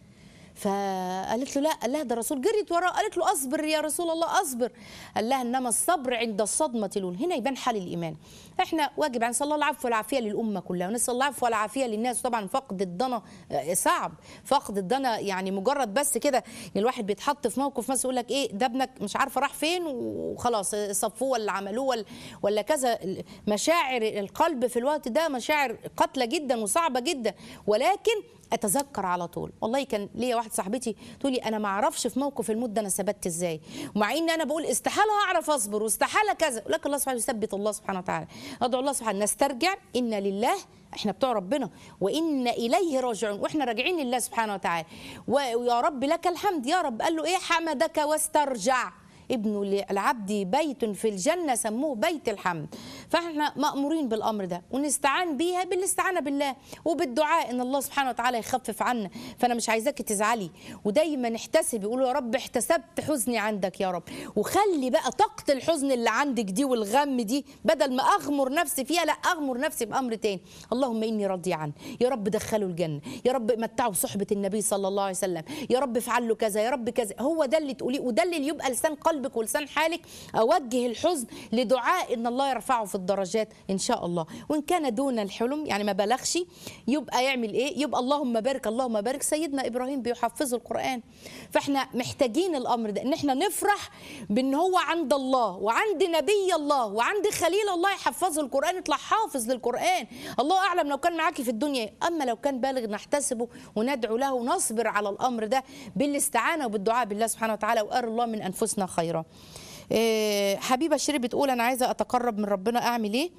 فقالت له لا قال لها ده الرسول جريت وراه قالت له اصبر يا رسول الله اصبر قال لها انما الصبر عند الصدمه الاولى هنا يبان حال الايمان احنا واجب ان نسال الله العفو والعافيه للامه كلها ونسال الله العفو والعافيه للناس طبعا فقد الضنا آه، صعب فقد الضنا يعني مجرد بس كده يعني الواحد بيتحط في موقف مثلا يقول لك ايه ده ابنك مش عارفه راح فين وخلاص صفوه ولا عملوه ولا, ولا كذا مشاعر القلب في الوقت ده مشاعر قاتله جدا وصعبه جدا ولكن اتذكر على طول والله كان ليا واحده صاحبتي تقول لي انا ما اعرفش في موقف الموت ده انا ثبت ازاي ومع ان انا بقول استحاله اعرف اصبر واستحاله كذا لكن الله سبحانه يثبت الله سبحانه وتعالى ادعو الله سبحانه نسترجع ان لله احنا بتوع ربنا وان اليه راجعون واحنا راجعين لله سبحانه وتعالى ويا رب لك الحمد يا رب قال له ايه حمدك واسترجع ابن العبد بيت في الجنة سموه بيت الحمد فاحنا مأمورين بالأمر ده ونستعان بيها بالاستعانة بالله وبالدعاء إن الله سبحانه وتعالى يخفف عنا فأنا مش عايزاك تزعلي ودايما احتسبي قولوا يا رب احتسبت حزني عندك يا رب وخلي بقى طاقة الحزن اللي عندك دي والغم دي بدل ما أغمر نفسي فيها لا أغمر نفسي بأمر تاني اللهم إني راضي عنه يا رب دخله الجنة يا رب متعه بصحبة النبي صلى الله عليه وسلم يا رب افعل له كذا يا رب كذا هو ده اللي تقوليه وده اللي يبقى لسان قلبك ولسان حالك اوجه الحزن لدعاء ان الله يرفعه في الدرجات ان شاء الله وان كان دون الحلم يعني ما بلغش يبقى يعمل ايه يبقى اللهم بارك اللهم بارك سيدنا ابراهيم بيحفظ القران فاحنا محتاجين الامر ده ان احنا نفرح بان هو عند الله وعند نبي الله وعند خليل الله يحفظه القران يطلع حافظ للقران الله اعلم لو كان معاكي في الدنيا اما لو كان بالغ نحتسبه وندعو له ونصبر على الامر ده بالاستعانه وبالدعاء بالله سبحانه وتعالى وارى الله من انفسنا خيرا إيه، حبيبه شيري بتقول انا عايزه اتقرب من ربنا اعمل ايه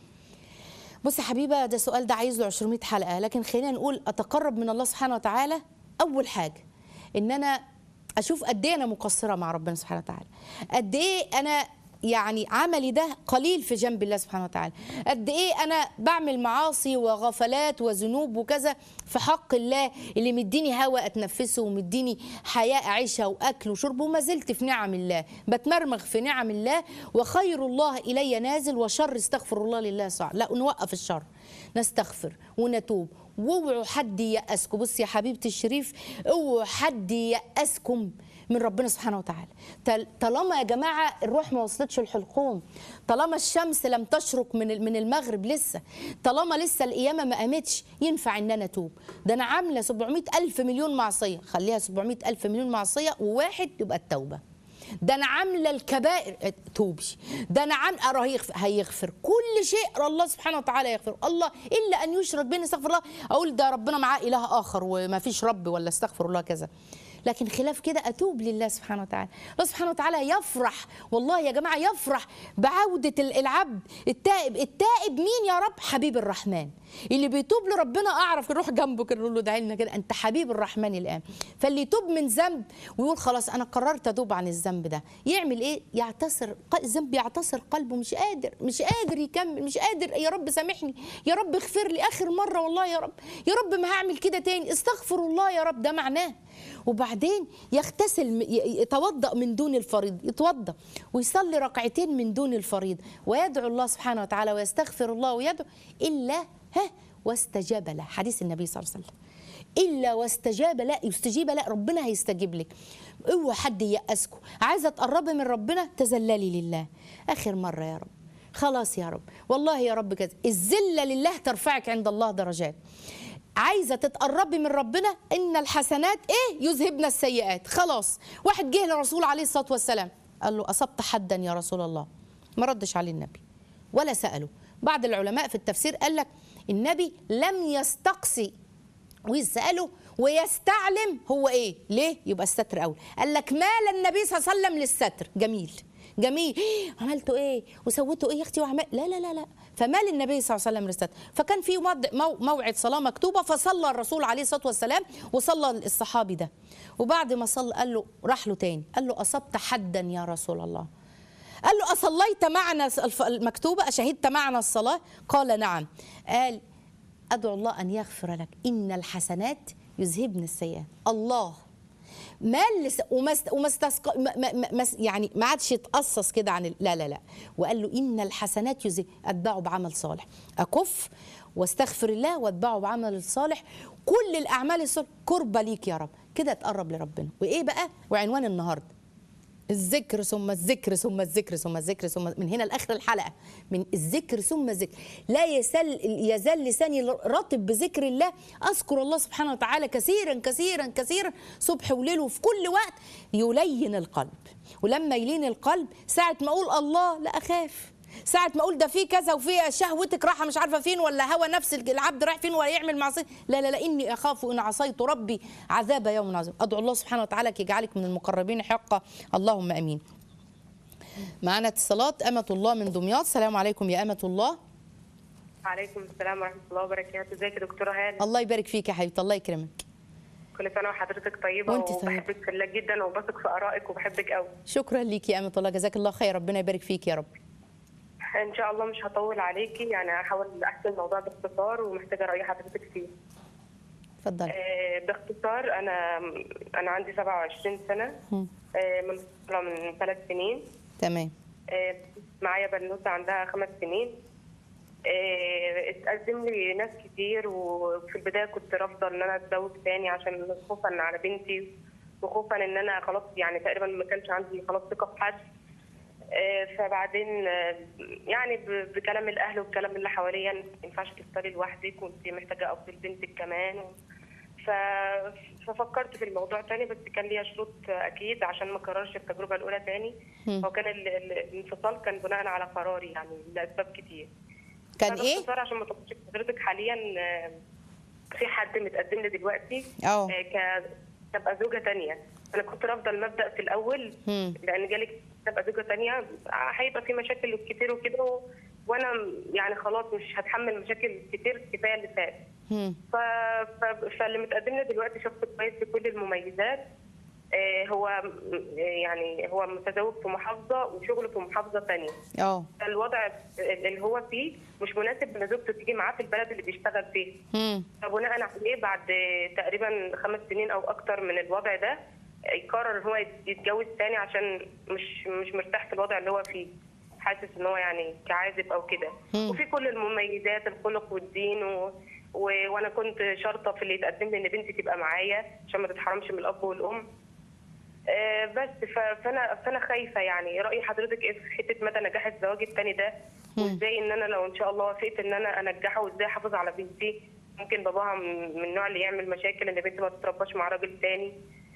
بص يا حبيبه ده سؤال ده عايز له 200 حلقه لكن خلينا نقول اتقرب من الله سبحانه وتعالى اول حاجه ان انا اشوف قد ايه انا مقصره مع ربنا سبحانه وتعالى قد ايه انا يعني عملي ده قليل في جنب الله سبحانه وتعالى قد ايه انا بعمل معاصي وغفلات وذنوب وكذا في حق الله اللي مديني هواء اتنفسه ومديني حياه اعيشها واكل وشرب وما زلت في نعم الله بتمرمغ في نعم الله وخير الله الي نازل وشر استغفر الله لله صعب لا نوقف الشر نستغفر ونتوب واوعوا حد ييأسكم بص يا حبيبتي الشريف اوعوا حد ييأسكم من ربنا سبحانه وتعالى تل- طالما يا جماعه الروح ما وصلتش الحلقوم طالما الشمس لم تشرق من ال- من المغرب لسه طالما لسه القيامه ما قامتش ينفع ان انا اتوب ده انا عامله 700 الف مليون معصيه خليها 700 الف مليون معصيه وواحد يبقى التوبه ده انا عامله الكبائر توبي ده انا عام اراه يغفر هيغفر كل شيء الله سبحانه وتعالى يغفر الله الا ان يشرك بين استغفر الله اقول ده ربنا معاه اله اخر وما فيش رب ولا استغفر الله كذا لكن خلاف كده اتوب لله سبحانه وتعالى الله سبحانه وتعالى يفرح والله يا جماعه يفرح بعوده العبد التائب التائب مين يا رب حبيب الرحمن اللي بيتوب لربنا اعرف يروح جنبه كده نقول له دعي لنا كده انت حبيب الرحمن الان فاللي يتوب من ذنب ويقول خلاص انا قررت اتوب عن الذنب ده يعمل ايه يعتصر الذنب يعتصر قلبه مش قادر مش قادر يكمل مش قادر يا رب سامحني يا رب اغفر لي اخر مره والله يا رب يا رب ما هعمل كده تاني استغفر الله يا رب ده معناه وبعدين يغتسل يتوضا من دون الفريض يتوضا ويصلي ركعتين من دون الفريض ويدعو الله سبحانه وتعالى ويستغفر الله ويدعو الا ها واستجاب له حديث النبي صلى الله عليه وسلم الا واستجاب لا يستجيب لا ربنا هيستجيب لك اوعى حد ييأسكم عايزه تقربي من ربنا تذللي لله اخر مره يا رب خلاص يا رب والله يا رب كذا الذله لله ترفعك عند الله درجات عايزه تتقربي من ربنا ان الحسنات ايه يذهبن السيئات خلاص واحد جه للرسول عليه الصلاه والسلام قال له اصبت حدا يا رسول الله ما ردش عليه النبي ولا ساله بعض العلماء في التفسير قال لك النبي لم يستقصي ويساله ويستعلم هو ايه ليه يبقى الستر اول قال لك مال النبي صلى الله عليه وسلم للستر جميل جميل عملتوا ايه وسويتوا ايه يا اختي وعمل لا لا لا لا فمال النبي صلى الله عليه وسلم للستر فكان في مد- مو- موعد صلاه مكتوبه فصلى الرسول عليه الصلاه والسلام وصلى الصحابي ده وبعد ما صلى قال له راح له تاني قال له اصبت حدا يا رسول الله قال له أصليت معنا الف- المكتوبة أشهدت معنا الصلاة قال نعم قال أدعو الله أن يغفر لك إن الحسنات يذهبن السيئات الله ما لس وما است- وما استسق... ما ما ما ما- يعني ما عادش يتقصص كده عن ال- لا لا لا وقال له ان الحسنات يذهب اتبعه بعمل صالح اكف واستغفر الله واتبعه بعمل صالح كل الاعمال الصالحه قربة ليك يا رب كده تقرب لربنا وايه بقى وعنوان النهارده الذكر ثم الذكر ثم الذكر ثم الذكر ثم من هنا لاخر الحلقه من الذكر ثم الذكر لا يزال يزال لساني رطب بذكر الله اذكر الله سبحانه وتعالى كثيرا كثيرا كثيرا صبح وليل وفي كل وقت يلين القلب ولما يلين القلب ساعه ما اقول الله لا اخاف ساعة ما اقول ده في كذا وفي شهوتك راحة مش عارفة فين ولا هوى نفس العبد رايح فين ولا يعمل معصية لا لا لا إني أخاف إن عصيت ربي عذاب يوم عظيم أدعو الله سبحانه وتعالى يجعلك من المقربين حقا اللهم أمين معنا اتصالات أمة الله من دمياط السلام عليكم يا أمة الله عليكم السلام ورحمة الله وبركاته ازيك يا دكتورة هاني الله يبارك فيك يا حبيبتي الله يكرمك كل سنة وحضرتك طيبة وانت طيبة. وبحبك في الله جدا وبثق في آرائك وبحبك قوي شكرا ليك يا أمة الله جزاك الله خير ربنا يبارك فيك يا رب ان شاء الله مش هطول عليكي يعني هحاول احكي الموضوع باختصار ومحتاجة رأي حضرتك فيه اتفضلي آه، باختصار انا انا عندي 27 سنة مم. آه، من من ثلاث سنين تمام آه، معايا بنوتة عندها خمس سنين آه، اتقدم لي ناس كتير وفي البداية كنت رافضة ان انا اتجوز تاني عشان خوفا على بنتي وخوفا ان انا خلاص يعني تقريبا ما كانش عندي خلاص ثقة في حد آه، فبعدين آه، يعني ب- بكلام الاهل والكلام اللي حواليا ما ينفعش تفطري لوحدك وانت محتاجه ابطل بنتك كمان ف... ففكرت في الموضوع تاني بس كان ليا شروط اكيد عشان ما اكررش التجربه الاولى تاني مم. هو كان ال- ال- الانفصال كان بناء على قراري يعني لاسباب كتير كان ايه فباختصار عشان ما تطولش حضرتك حاليا آه، في حد متقدم لي دلوقتي اه آه، ك تبقى زوجة تانية أنا كنت رافضة المبدأ في الأول مم. لأن جالك تبقى زوجة تانية آه، هيبقى في مشاكل كتير وكده و- وأنا يعني خلاص مش هتحمل مشاكل كتير كفاية اللي فات مم. ف... ف... فاللي متقدم لي دلوقتي شخص كويس بكل المميزات آه، هو م- يعني هو متزوج في محافظة وشغله في محافظة تانية اه الوضع اللي هو فيه مش مناسب ان زوجته تيجي معاه في البلد اللي بيشتغل فيه مم. فبناء عليه بعد تقريبا خمس سنين او اكتر من الوضع ده يقرر ان هو يتجوز تاني عشان مش مش مرتاح في الوضع اللي هو فيه حاسس ان هو يعني كعازب او كده مم. وفي كل المميزات الخلق والدين و... و... وانا كنت شرطه في اللي يتقدم لي ان بنتي تبقى معايا عشان ما تتحرمش من الاب والام آه، بس ف- فانا فانا خايفه يعني راي حضرتك ايه في حته مدى نجاح الزواج الثاني ده مم. وازاي ان انا لو ان شاء الله وافقت ان انا انجحه وازاي احافظ على بنتي ممكن باباها من من النوع اللي يعمل مشاكل ان بنتي ما تترباش مع راجل تاني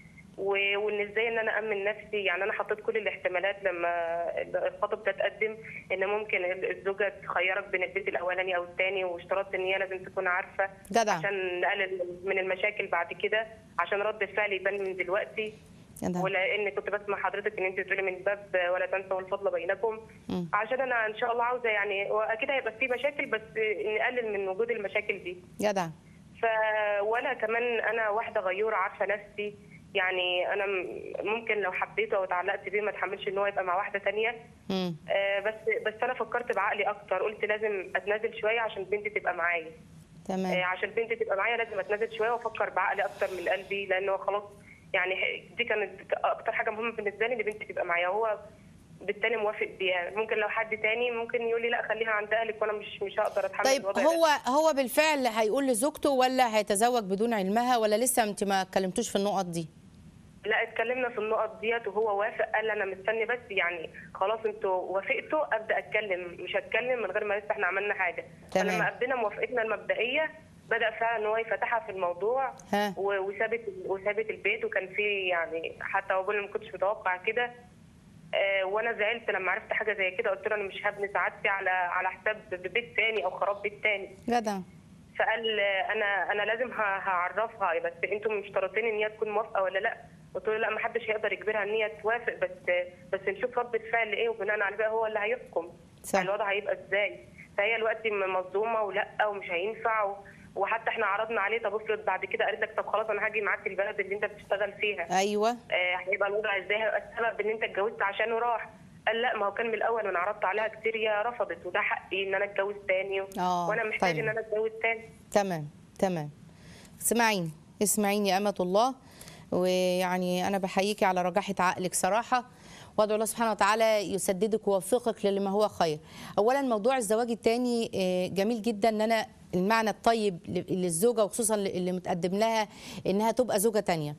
و- وان ازاي ان انا امن نفسي يعني انا حطيت كل الاحتمالات لما الخطب ده اتقدم ان ممكن الزوجه تخيرك بين البيت الاولاني او الثاني واشترطت ان هي لازم تكون عارفه جدع عشان نقلل من المشاكل بعد كده عشان رد الفعل يبان من دلوقتي جدع ولان كنت بسمع حضرتك ان انت بتقولي من باب ولا تنسوا الفضل بينكم مم. عشان انا ان شاء الله عاوزه يعني واكيد هيبقى في مشاكل بس نقلل من وجود المشاكل دي جدع ف وانا كمان انا واحده غيوره عارفه نفسي يعني انا م- ممكن لو حبيته او اتعلقت بيه ما اتحملش ان هو يبقى مع واحده تانية مم. آه، بس بس انا فكرت بعقلي اكتر قلت لازم اتنازل شويه عشان بنتي تبقى معايا آه، تمام عشان بنتي تبقى معايا لازم اتنازل شويه وافكر بعقلي اكتر من قلبي لانه خلاص يعني دي كانت اكتر حاجه مهمه بالنسبه لي ان بنتي تبقى معايا هو بالتالي موافق بيها ممكن لو حد تاني ممكن يقول لي لا خليها عند اهلك وانا مش مش هقدر اتحمل طيب الوضع ده. هو هو بالفعل هيقول لزوجته ولا هيتزوج بدون علمها ولا لسه انت ما اتكلمتوش في النقط دي لا اتكلمنا في النقط ديت وهو وافق قال انا مستني بس يعني خلاص انتوا وافقتوا ابدا اتكلم مش هتكلم من غير ما لسه احنا عملنا حاجه تمام. فلما ابدينا موافقتنا المبدئيه بدا فعلا ان هو يفتحها في الموضوع ها. و- وسابت وسابت البيت وكان في يعني حتى هو بيقول لي ما كنتش متوقع كده آه، وانا زعلت لما عرفت حاجه زي كده قلت له انا مش هبني سعادتي على على حساب بيت تاني او خراب بيت تاني جدع فقال آه، انا انا لازم ه- هعرفها بس انتم مشترطين ان هي تكون موافقه ولا لا قلت له لا ما حدش هيقدر يجبرها ان هي توافق بس بس نشوف رد الفعل ايه وبناء عليه بقى هو اللي هيحكم صح. الوضع هيبقى ازاي فهي الوقت م- مصدومه ولا ومش هينفع و- وحتى احنا عرضنا عليه طب افرض بعد كده قالت لك طب خلاص انا هاجي معاك البلد اللي انت بتشتغل فيها ايوه آه، هيبقى الوضع ازاي هيبقى السبب ان انت اتجوزت عشانه راح قال لا ما هو كان من الاول وانا عرضت عليها كتير يا رفضت وده حقي ان انا اتجوز تاني و... آه، وانا محتاج طيب. ان انا اتجوز تاني تمام تمام اسمعيني اسمعيني يا أمة الله ويعني أنا بحييكي على رجاحة عقلك صراحة وادعو الله سبحانه وتعالى يسددك ويوفقك لما هو خير. أولا موضوع الزواج الثاني جميل جدا إن أنا المعنى الطيب ل- للزوجة وخصوصا اللي متقدم لها إنها تبقى زوجة تانية.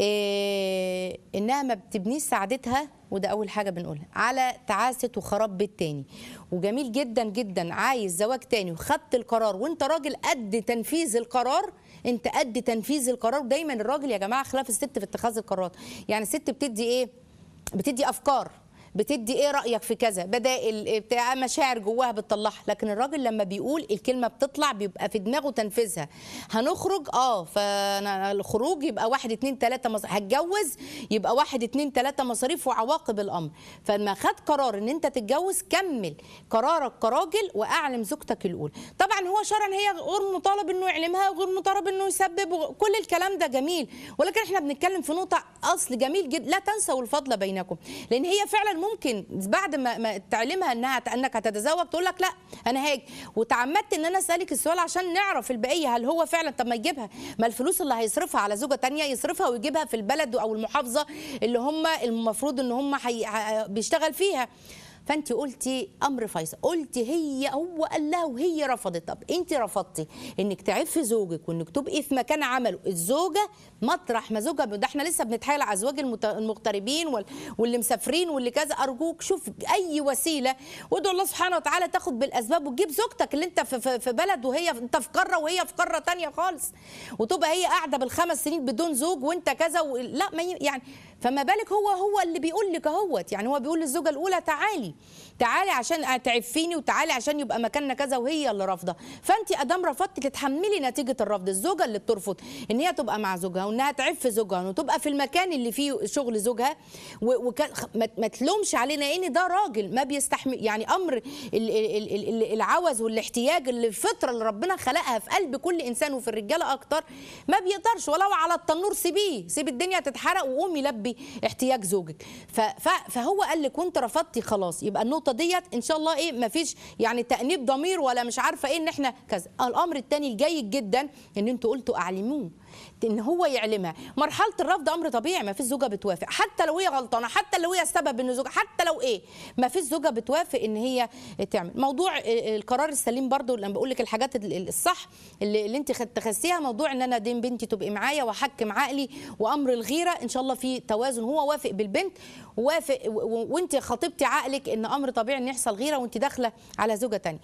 إيه، إنها ما بتبنيش سعادتها وده أول حاجة بنقولها على تعاسة وخراب بيت تاني. وجميل جدا جدا عايز زواج تاني وخدت القرار وأنت راجل قد تنفيذ القرار انت قد تنفيذ القرار دايما الراجل يا جماعه خلاف الست في اتخاذ القرارات يعني الست بتدي ايه بتدي افكار بتدي ايه رايك في كذا بدائل إيه بتاع مشاعر جواها بتطلعها لكن الراجل لما بيقول الكلمه بتطلع بيبقى في دماغه تنفيذها هنخرج اه فانا الخروج يبقى واحد اتنين تلاته مص... هتجوز يبقى واحد اتنين تلاته مصاريف وعواقب الامر فلما خد قرار ان انت تتجوز كمل قرارك كراجل واعلم زوجتك الاولى طبعا هو شرعا هي غير مطالب انه يعلمها وغير مطالب انه يسبب وغ- كل الكلام ده جميل ولكن احنا بنتكلم في نقطه اصل جميل جدا لا تنسوا الفضل بينكم لان هي فعلا ممكن بعد ما, ما تعلمها انها انك هتتزوج تقول لك لا انا هاجي وتعمدت ان انا اسالك السؤال عشان نعرف البقيه هل هو فعلا طب ما يجيبها ما الفلوس اللي هيصرفها على زوجه تانية يصرفها ويجيبها في البلد او المحافظه اللي هم المفروض ان هم حي... ح- بيشتغل فيها فانت قلتي امر فيصل قلتي هي هو قال لها وهي رفضت طب انت رفضتي انك تعفي زوجك وانك تبقي في مكان عمله الزوجه مطرح ما زوجها ده احنا لسه بنتحايل على ازواج المت- المغتربين وال- واللي مسافرين واللي كذا ارجوك شوف اي وسيله وادعو الله سبحانه وتعالى تاخد بالاسباب وتجيب زوجتك اللي انت في, في, في بلد وهي انت في قاره وهي في قاره تانية خالص وتبقى هي قاعده بالخمس سنين بدون زوج وانت كذا و... لا ما ي... يعني فما بالك هو هو اللي بيقول لك اهوت يعني هو بيقول للزوجه الاولى تعالي تعالي عشان تعفيني وتعالي عشان يبقى مكاننا كذا وهي اللي رافضه فانت ادام رفضتي تتحملي نتيجه الرفض الزوجه اللي بترفض ان هي تبقى مع زوجها وانها تعف زوجها وتبقى في المكان اللي فيه شغل زوجها و- وك... ما ما تلومش علينا ان ده راجل ما بيستحمل يعني امر ال- ال- ال- ال- العوز والاحتياج اللي الفطره اللي ربنا خلقها في قلب كل انسان وفي الرجاله اكتر ما بيقدرش ولو على التنور سيبيه سيب الدنيا تتحرق وقومي لبي احتياج زوجك ف... ف... فهو قال لك وانت رفضتي خلاص يبقى النقطه ديت ان شاء الله ايه ما فيش يعني تانيب ضمير ولا مش عارفه ايه ان احنا كذا الامر الثاني الجيد جدا ان انتوا قلتوا اعلموه ان هو يعلمها مرحله الرفض امر طبيعي ما فيش زوجه بتوافق حتى لو هي غلطانه حتى لو هي السبب ان زوجها حتى لو ايه ما فيش زوجه بتوافق ان هي تعمل موضوع القرار السليم برضو لما بقول لك الحاجات الصح اللي, اللي انت تخسيها موضوع ان انا دين بنتي تبقي معايا واحكم عقلي وامر الغيره ان شاء الله في توازن هو وافق بالبنت وافق وانت خاطبتي عقلك ان امر طبيعي ان يحصل غيره وانت داخله على زوجه تانية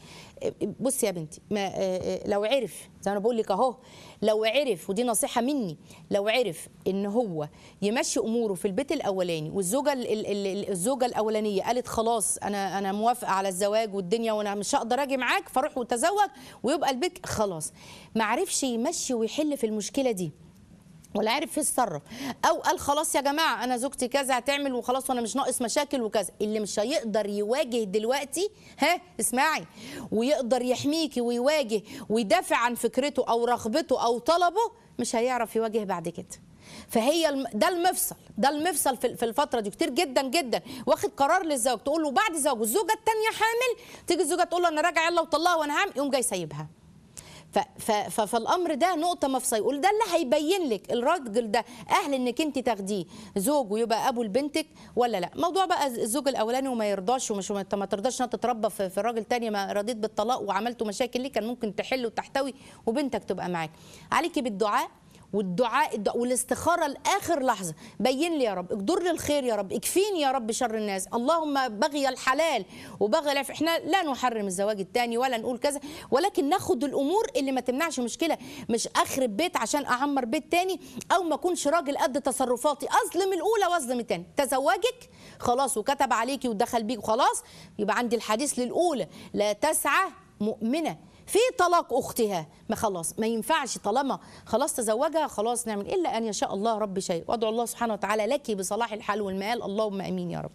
بصي يا بنتي ما لو عرف زي ما انا بقول لك اهو لو عرف ودي نصيحه مني لو عرف ان هو يمشي اموره في البيت الاولاني والزوجه ال ال ال الزوجه الاولانيه قالت خلاص انا انا موافقه على الزواج والدنيا وانا مش هقدر اجي معاك فاروح وتزوج ويبقى البيت خلاص ما عرفش يمشي ويحل في المشكله دي ولا عارف يتصرف او قال خلاص يا جماعه انا زوجتي كذا هتعمل وخلاص وانا مش ناقص مشاكل وكذا اللي مش هيقدر يواجه دلوقتي ها اسمعي ويقدر يحميكي ويواجه ويدافع عن فكرته او رغبته او طلبه مش هيعرف يواجه بعد كده فهي الم... ده المفصل ده المفصل في في الفتره دي كتير جدا جدا واخد قرار للزواج تقول له بعد زواج الزوجه الثانيه حامل تيجي الزوجه تقول له انا راجعه يلا وطلقها وانا هعمل يقوم جاي سايبها ف ف فالامر ده نقطه مفصل يقول ده اللي هيبين لك الراجل ده اهل انك انت تاخديه زوج ويبقى ابو لبنتك ولا لا موضوع بقى الزوج الاولاني وما يرضاش ومش ما ترضاش انها تتربى في, في راجل تاني ما رضيت بالطلاق وعملتوا مشاكل ليه كان ممكن تحل وتحتوي وبنتك تبقى معاك عليكي بالدعاء والدعاء الد- والاستخاره لاخر لحظه بين لي يا رب اقدر لي الخير يا رب اكفيني يا رب شر الناس اللهم بغي الحلال وبغي العف احنا لا نحرم الزواج الثاني ولا نقول كذا ولكن ناخد الامور اللي ما تمنعش مشكله مش اخرب بيت عشان اعمر بيت تاني او ما اكونش راجل قد تصرفاتي اظلم الاولى واظلم الثاني تزوجك خلاص وكتب عليكي ودخل بيك وخلاص يبقى عندي الحديث للاولى لا تسعى مؤمنه في طلاق اختها ما خلاص ما ينفعش طالما خلاص تزوجها خلاص نعمل الا ان يشاء الله رب شيء وادعو الله سبحانه وتعالى لك بصلاح الحال والمال اللهم امين يا رب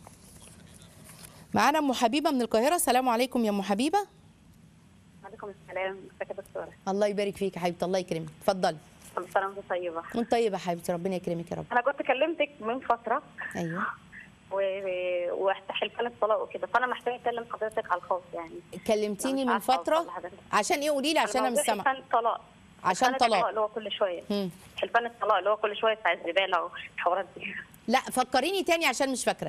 معانا ام حبيبه من القاهره السلام عليكم يا ام حبيبه وعليكم السلام ازيك يا دكتوره الله يبارك فيك يا حبيبتي الله يكرمك اتفضلي كل سنه وانت طيبه وانت طيبه يا حبيبتي ربنا يكرمك يا رب انا كنت كلمتك من فتره ايوه و... وحلفان الطلاق وكده فانا محتاجه اكلم حضرتك على الخاص يعني كلمتيني مش من عارفة فتره أوصل لحضرتك. عشان ايه قولي لي عشان انا مش موضوع سامعه حلفان الطلاق عشان حلفان طلاق. الطلاق اللي هو كل شويه مم. حلفان الطلاق اللي هو كل شويه بتاع الزباله والحوارات دي لا فكريني تاني عشان مش فاكره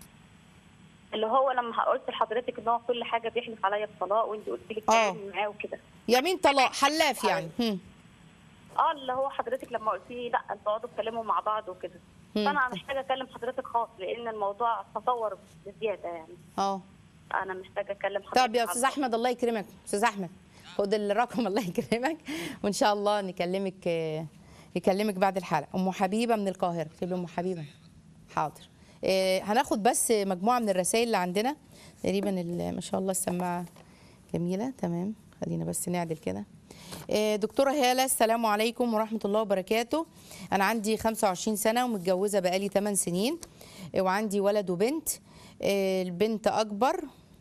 اللي هو لما قلت لحضرتك ان هو كل حاجه بيحلف عليا بالطلاق وانت قلت لي آه. اتكلمي معاه وكده يمين طلاق حلاف يعني هم. اه اللي هو حضرتك لما قلت لي لا انتوا اقعدوا اتكلموا مع بعض وكده مم. فانا محتاجه اكلم حضرتك خاص لان الموضوع تطور بزياده يعني اه انا محتاجه اكلم حضرتك طب يا على استاذ الخاص. احمد الله يكرمك استاذ احمد خد الرقم الله يكرمك وان شاء الله نكلمك آه، يكلمك بعد الحلقه ام حبيبه من القاهره اكتب لي ام حبيبه حاضر آه، هناخد بس مجموعه من الرسائل اللي عندنا تقريبا ال- ما شاء الله السماعه جميله تمام خلينا بس نعدل كده آه، دكتورة هالة السلام عليكم ورحمة الله وبركاته أنا عندي 25 سنة ومتجوزة بقالي 8 سنين آه، وعندي ولد وبنت آه، البنت أكبر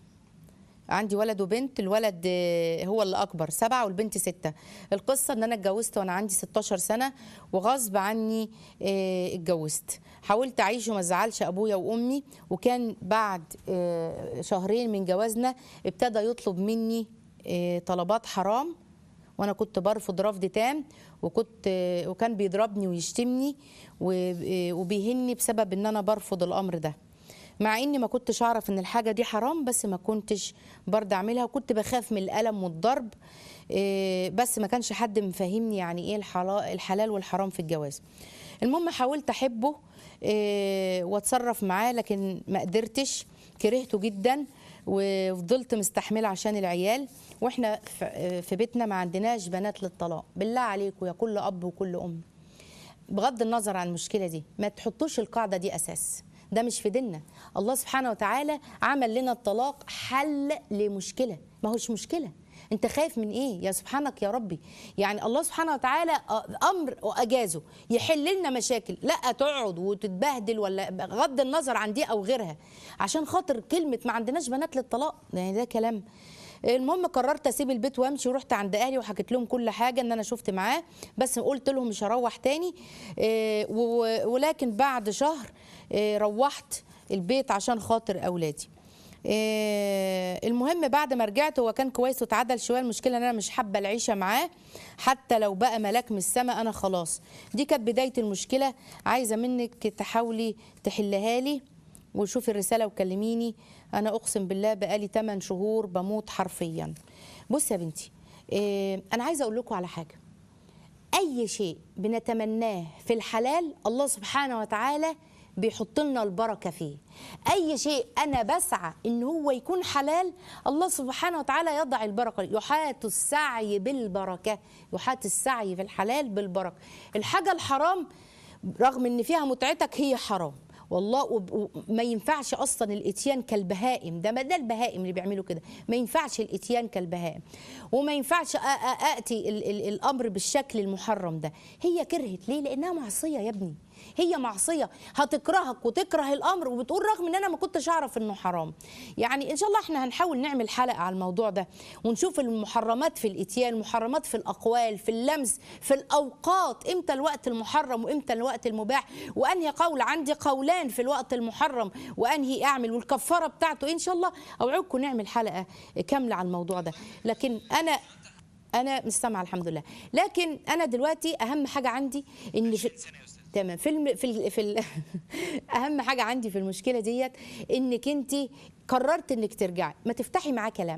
عندي ولد وبنت الولد آه، هو اللي اكبر سبعه والبنت سته القصه ان انا اتجوزت وانا عندي 16 سنه وغصب عني آه، اتجوزت حاولت اعيش وما ازعلش ابويا وامي وكان بعد آه، شهرين من جوازنا ابتدى يطلب مني آه، طلبات حرام وانا كنت برفض رفض تام وكنت آه، وكان بيضربني ويشتمني و- آه، وبيهني بسبب ان انا برفض الامر ده مع اني ما كنتش اعرف ان الحاجه دي حرام بس ما كنتش برضه اعملها وكنت بخاف من الالم والضرب إيه، بس ما كانش حد مفهمني يعني ايه الحلا- الحلال والحرام في الجواز المهم حاولت احبه إيه، واتصرف معاه لكن ما قدرتش كرهته جدا وفضلت مستحمله عشان العيال واحنا في- في بيتنا ما عندناش بنات للطلاق بالله عليكم يا كل اب وكل ام بغض النظر عن المشكله دي ما تحطوش القاعده دي اساس ده مش في ديننا الله سبحانه وتعالى عمل لنا الطلاق حل لمشكله ما هوش مشكله انت خايف من ايه يا سبحانك يا ربي يعني الله سبحانه وتعالى امر واجازه يحل لنا مشاكل لا تقعد وتتبهدل ولا بغض النظر عن دي او غيرها عشان خاطر كلمه ما عندناش بنات للطلاق يعني ده كلام المهم قررت اسيب البيت وامشي ورحت عند اهلي وحكيت لهم كل حاجه ان انا شفت معاه بس قلت لهم مش هروح تاني إيه، و- ولكن بعد شهر إيه، روحت البيت عشان خاطر اولادي إيه، المهم بعد ما رجعت هو كان كويس وتعدل شويه المشكله ان انا مش حابه العيشه معاه حتى لو بقى ملاك من السماء انا خلاص دي كانت بدايه المشكله عايزه منك تحاولي تحلها لي وشوفي الرساله وكلميني انا اقسم بالله بقالي 8 شهور بموت حرفيا بصي يا بنتي إيه انا عايزه اقول لكم على حاجه اي شيء بنتمناه في الحلال الله سبحانه وتعالى بيحط لنا البركه فيه اي شيء انا بسعى ان هو يكون حلال الله سبحانه وتعالى يضع البركه يحات السعي بالبركه يحات السعي في الحلال بالبركه الحاجه الحرام رغم ان فيها متعتك هي حرام والله وب- وما ينفعش اصلا الاتيان كالبهائم ده ما ده البهائم اللي بيعملوا كده ما ينفعش الاتيان كالبهائم وما ينفعش أ- أ- اتي ال ال الامر بالشكل المحرم ده هي كرهت ليه لانها معصيه يا ابني هي معصيه هتكرهك وتكره الامر وبتقول رغم ان انا ما كنتش اعرف انه حرام يعني ان شاء الله احنا هنحاول نعمل حلقه على الموضوع ده ونشوف المحرمات في الاتيان المحرمات في الاقوال في اللمس في الاوقات امتى الوقت المحرم وامتى الوقت المباح وانهي قول عندي قولان في الوقت المحرم وانهي اعمل والكفاره بتاعته إيه ان شاء الله اوعدكم نعمل حلقه كامله على الموضوع ده لكن انا انا مش سامعه الحمد لله لكن انا دلوقتي اهم حاجه عندي ان في تمام في الم... في ال... في ال... اهم حاجه عندي في المشكله ديت انك انت قررت انك ترجعي ما تفتحي معاه كلام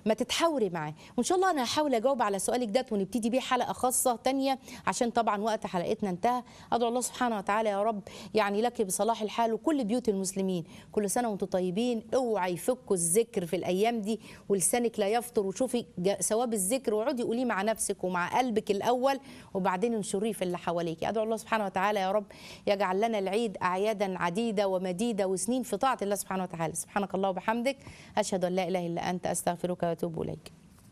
ما تتحاوري معاه وان شاء الله انا هحاول اجاوب على سؤالك ده ونبتدي بيه حلقه خاصه تانية عشان طبعا وقت حلقتنا انتهى ادعو الله سبحانه وتعالى يا رب يعني لك بصلاح الحال وكل بيوت المسلمين كل سنه وانتم طيبين اوعى يفكوا الذكر في الايام دي ولسانك لا يفطر وشوفي جا- ثواب الذكر واقعدي قوليه مع نفسك ومع قلبك الاول وبعدين انشريه في اللي حواليك ادعو الله سبحانه وتعالى يا رب يجعل لنا العيد اعيادا عديده ومديده وسنين في طاعه الله سبحانه وتعالى سبحانك الله وبحمدك اشهد ان لا اله الا انت استغفرك واتوب اليك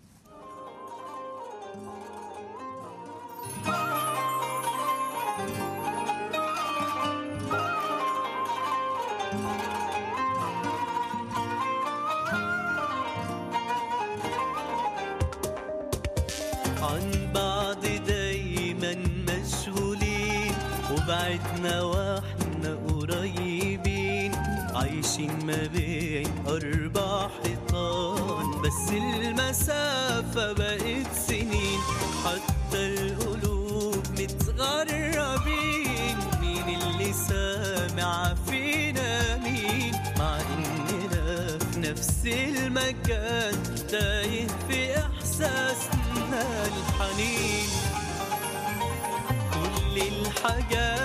عن بعض دايما مشغولين وبعدنا واحنا قريبين عايشين ما بين أربع حيطان بس المسافة بقت سنين حتى القلوب متغربين مين اللي سامع فينا مين مع إننا في نفس المكان تايه في إحساسنا الحنين كل الحاجات